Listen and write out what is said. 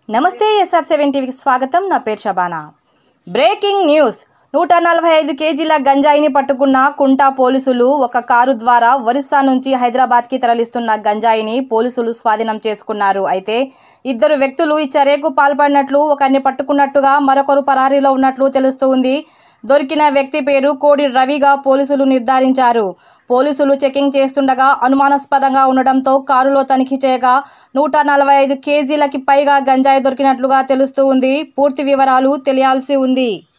నమస్తే SR seven టీవీకి స్వాగతం నా పేరు షబానా బ్రేకింగ్ న్యూస్ నూట నలభై ఐదు కేజీల గంజాయిని పట్టుకున్న కుంటా పోలీసులు ఒక కారు ద్వారా ఒరిస్సా నుంచి హైదరాబాద్కి తరలిస్తున్న గంజాయిని పోలీసులు స్వాధీనం చేసుకున్నారు అయితే ఇద్దరు వ్యక్తులు ఈ చర్యకు పాల్పడినట్లు ఒకరిని పట్టుకున్నట్టుగా మరొకరు పరారీలో ఉన్నట్లు తెలుస్తుంది దొరికిన వ్యక్తి పేరు కోడి రవిగా పోలీసులు నిర్ధారించారు పోలీసులు చెకింగ్ చేస్తుండగా అనుమానాస్పదంగా ఉండడంతో కారులో తనిఖీ చేయగా నూట నలభై ఐదు కేజీలకి పైగా గంజాయి దొరికినట్లుగా తెలుస్తూ ఉంది పూర్తి వివరాలు తెలియాల్సి ఉంది